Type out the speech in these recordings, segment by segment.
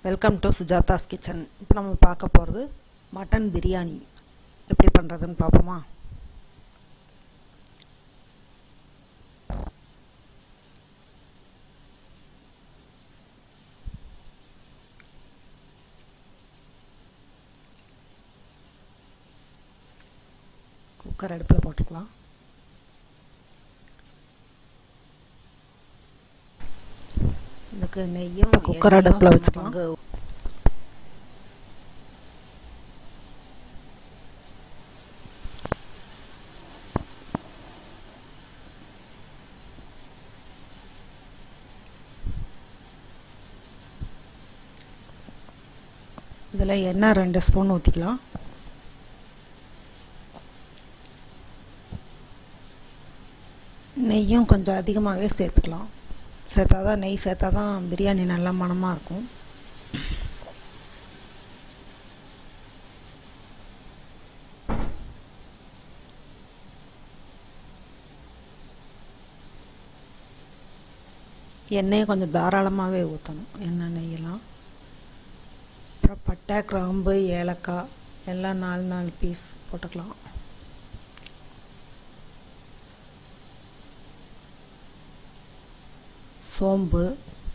welcome to சுஜாதாஸ் kitchen இப்போ நம்ம பார்க்க போகிறது மட்டன் பிரியாணி எப்படி பண்ணுறதுன்னு பார்ப்போமா குக்கர் அடுப்பில் போட்டுக்கலாம் இதுக்கு நெய்யும் குக்கர் அடுப்பில் வச்சுக்கலாம் இதில் எண்ணெய் ரெண்டு ஸ்பூன் ஊற்றிக்கலாம் நெய்யும் கொஞ்சம் அதிகமாகவே சேர்த்துக்கலாம் சேர்த்தா தான் நெய் சேர்த்தா தான் பிரியாணி நல்லா மணமாக இருக்கும் எண்ணெயை கொஞ்சம் தாராளமாகவே ஊற்றணும் எண்ணெய் நெய்யெல்லாம் அப்புறம் பட்டை கிராம்பு ஏலக்காய் எல்லாம் நாலு நாலு பீஸ் போட்டுக்கலாம் சோம்பு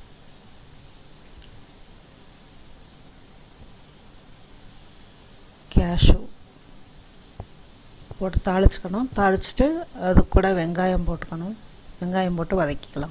கேஷு போட்டு தாளிச்சுக்கணும் தாளிச்சிட்டு அது கூட வெங்காயம் போட்டுக்கணும் வெங்காயம் போட்டு வதக்கிக்கலாம்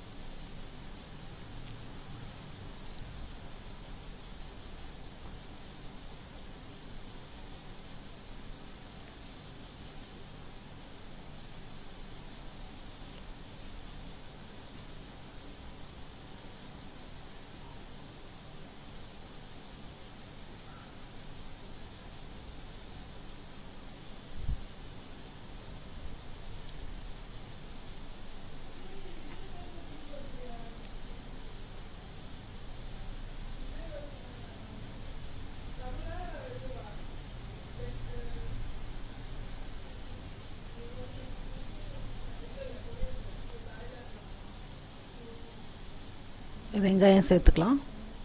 வெங்காயம் சேர்த்துக்கலாம்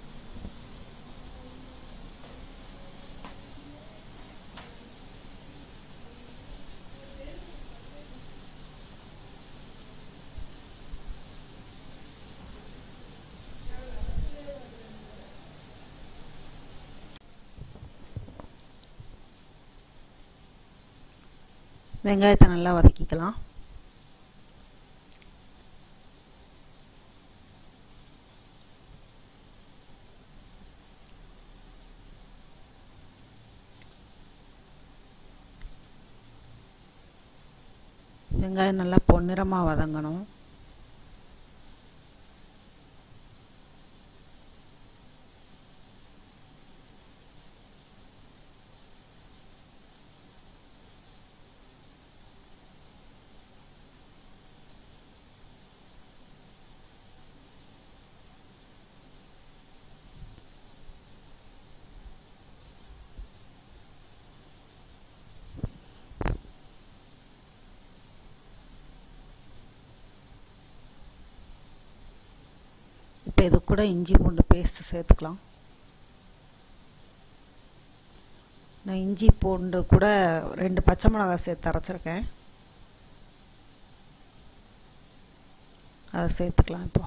வெங்காயத்தை நல்லா வதக்கிக்கலாம் வெங்காயம் நல்லா பொன்னிறமாக வதங்கணும் இப்போ இது கூட இஞ்சி பூண்டு பேஸ்ட்டு சேர்த்துக்கலாம் நான் இஞ்சி பூண்டு கூட ரெண்டு பச்சை மிளகாய் சேர்த்து அரைச்சிருக்கேன் அதை சேர்த்துக்கலாம் இப்போ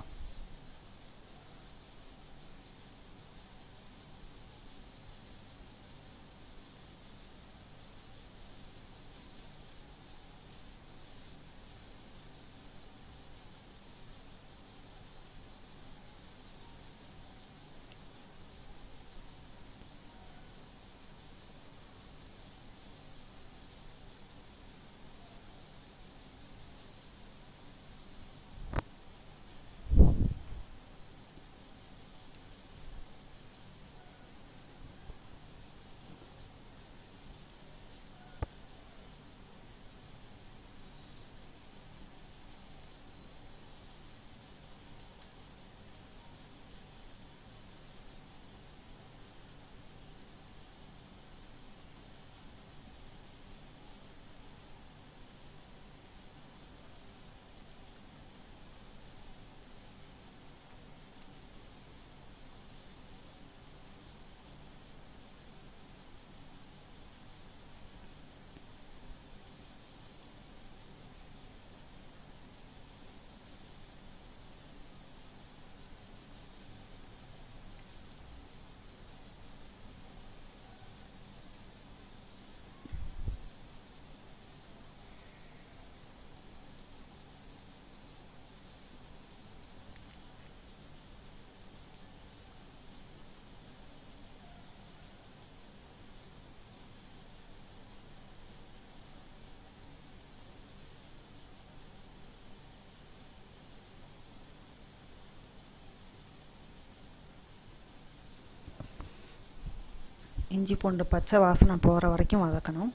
இஞ்சி பூண்டு பச்சை வாசனை போகிற வரைக்கும் வதக்கணும்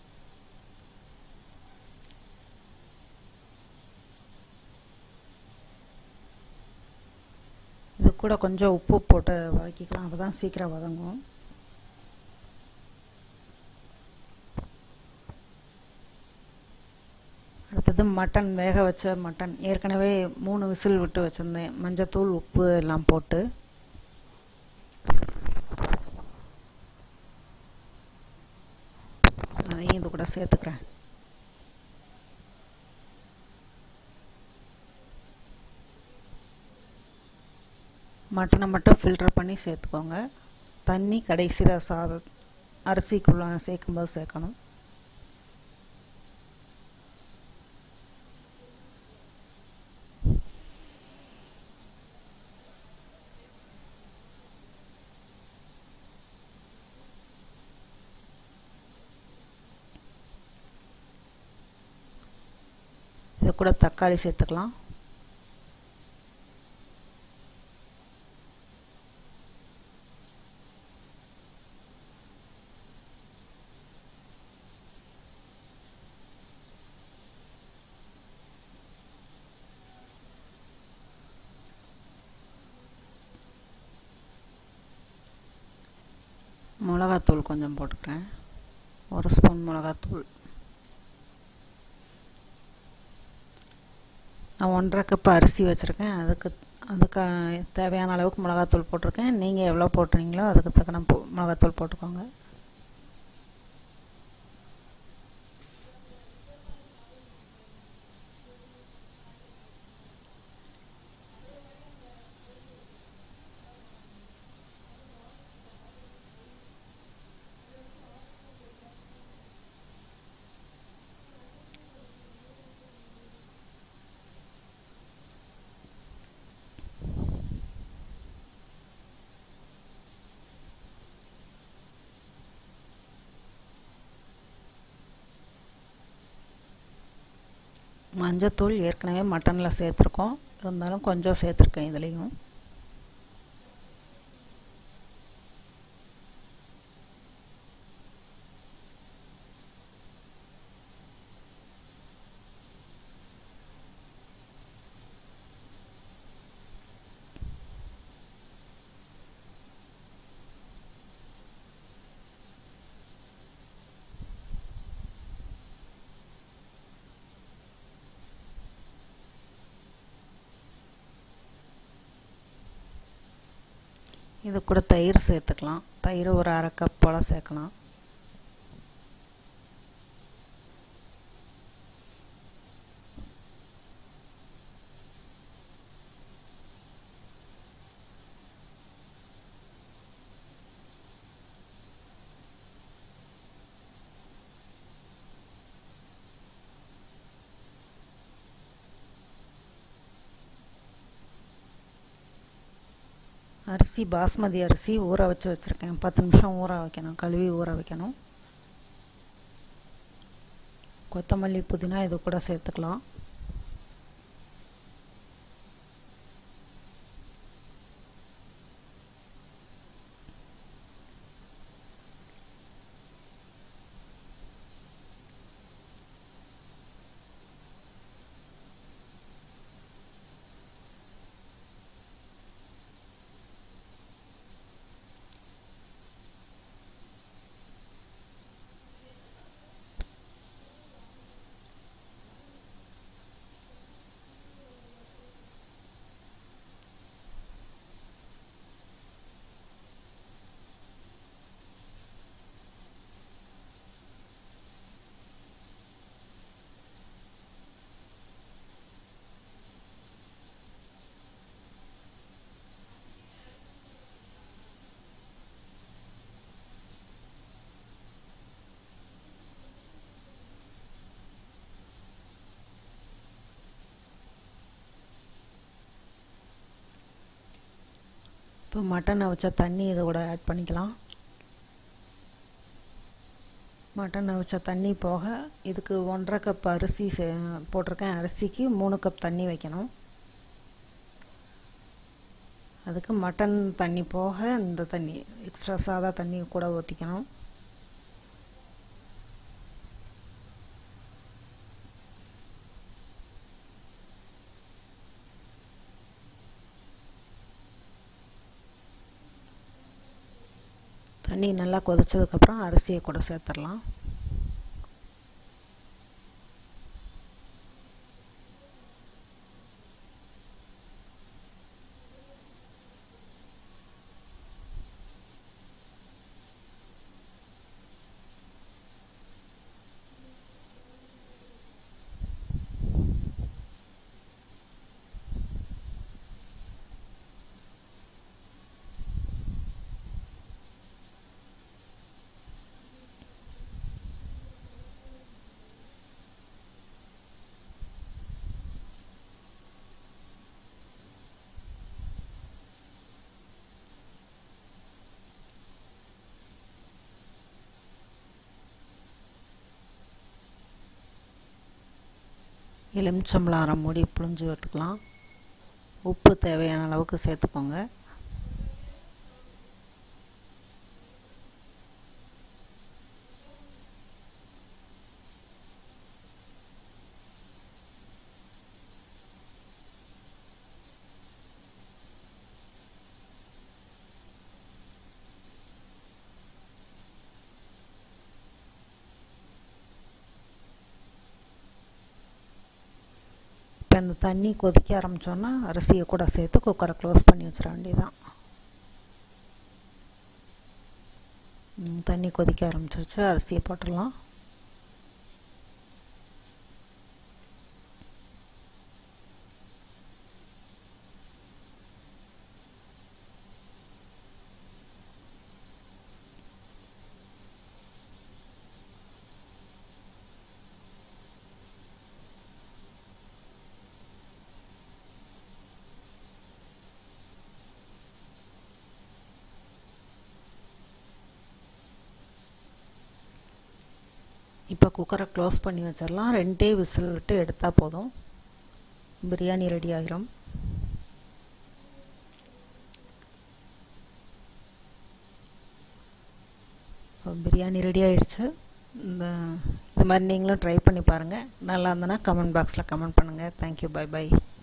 இது கூட கொஞ்சம் உப்பு போட்டு வதக்கிக்கலாம் அப்போ தான் சீக்கிரம் வதங்கும் அடுத்தது மட்டன் வேக வச்ச மட்டன் ஏற்கனவே மூணு விசில் விட்டு வச்சுருந்தேன் மஞ்சத்தூள் உப்பு எல்லாம் போட்டு அதையும் இது கூட சேர்த்துக்கிறேன் மட்டனை மட்டும் ஃபில்டர் பண்ணி சேர்த்துக்கோங்க தண்ணி கடைசியில் சாத அரிசிக்குள்ள சேர்க்கும்போது சேர்க்கணும் இது கூட தக்காளி சேர்த்துக்கலாம் மிளகாத்தூள் கொஞ்சம் போட்டுக்கிறேன் ஒரு ஸ்பூன் மிளகாத்தூள் நான் ஒன்றரை கப் அரிசி வச்சுருக்கேன் அதுக்கு அதுக்கு தேவையான அளவுக்கு மிளகாத்தூள் போட்டிருக்கேன் நீங்கள் எவ்வளோ போட்டுறீங்களோ அதுக்கு தக்கன போ மிளகாத்தூள் போட்டுக்கோங்க மஞ்சத்தூள் ஏற்கனவே மட்டனில் சேர்த்துருக்கோம் இருந்தாலும் கொஞ்சம் சேர்த்துருக்கேன் இதுலேயும் இது கூட தயிர் சேர்த்துக்கலாம் தயிர் ஒரு அரை கப் போல் சேர்க்கலாம் அரிசி பாஸ்மதி அரிசி ஊற வச்சு வச்சுருக்கேன் பத்து நிமிஷம் ஊற வைக்கணும் கழுவி ஊற வைக்கணும் கொத்தமல்லி புதினா இது கூட சேர்த்துக்கலாம் இப்போ மட்டனை வச்ச தண்ணி இது கூட ஆட் பண்ணிக்கலாம் மட்டன் வச்ச தண்ணி போக இதுக்கு ஒன்றரை கப் அரிசி சே போட்டிருக்கேன் அரிசிக்கு மூணு கப் தண்ணி வைக்கணும் அதுக்கு மட்டன் தண்ணி போக இந்த தண்ணி எக்ஸ்ட்ரா சாதா தண்ணி கூட ஊற்றிக்கணும் தண்ணி நல்லா கொதிச்சதுக்கப்புறம் அரிசியை கூட சேர்த்துடலாம் எலுமிச்சம்பழம் அரை மூடி புழிஞ்சு விட்டுக்கலாம் உப்பு தேவையான அளவுக்கு சேர்த்துக்கோங்க இப்போ இந்த தண்ணி கொதிக்க ஆரம்பித்தோன்னா அரிசியை கூட சேர்த்து குக்கரை க்ளோஸ் பண்ணி வச்சிட வேண்டியதான் தண்ணி கொதிக்க ஆரம்பிச்சிருச்சு அரிசியை போட்டுடலாம் இப்போ குக்கரை க்ளோஸ் பண்ணி வச்சிடலாம் ரெண்டே விசில் விட்டு எடுத்தால் போதும் பிரியாணி ரெடி ஆகிரும் பிரியாணி ரெடி ஆயிடுச்சு இந்த இது மாதிரி நீங்களும் ட்ரை பண்ணி பாருங்கள் நல்லா இருந்ததுன்னா கமெண்ட் பாக்ஸில் கமெண்ட் பண்ணுங்கள் தேங்க்யூ பை பை